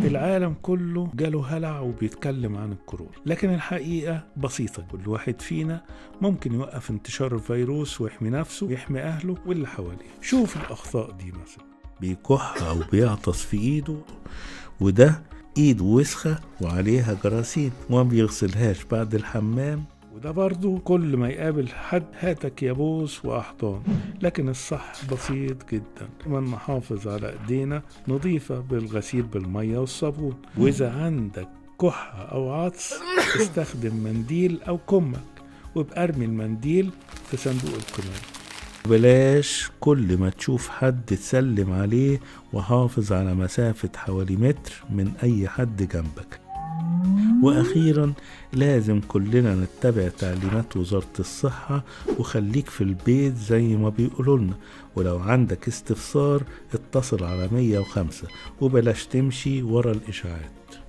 العالم كله جاله هلع وبيتكلم عن الكورونا لكن الحقيقة بسيطة كل واحد فينا ممكن يوقف انتشار الفيروس ويحمي نفسه ويحمي أهله واللي حواليه شوف الأخطاء دي مثلا بيكح أو بيعطس في إيده وده إيده وسخة وعليها جراثيم وما بيغسلهاش بعد الحمام وده برضو كل ما يقابل حد هاتك يا بوس وأحضان لكن الصح بسيط جدا كمان نحافظ على ايدينا نظيفة بالغسيل بالمية والصابون وإذا عندك كحة أو عطس استخدم منديل أو كمك وابقى ارمي المنديل في صندوق القمامة بلاش كل ما تشوف حد تسلم عليه وحافظ على مسافة حوالي متر من أي حد جنبك وأخيرا لازم كلنا نتبع تعليمات وزارة الصحة وخليك في البيت زي ما بيقولوا لنا ولو عندك استفسار اتصل على 105 وبلاش تمشي ورا الإشاعات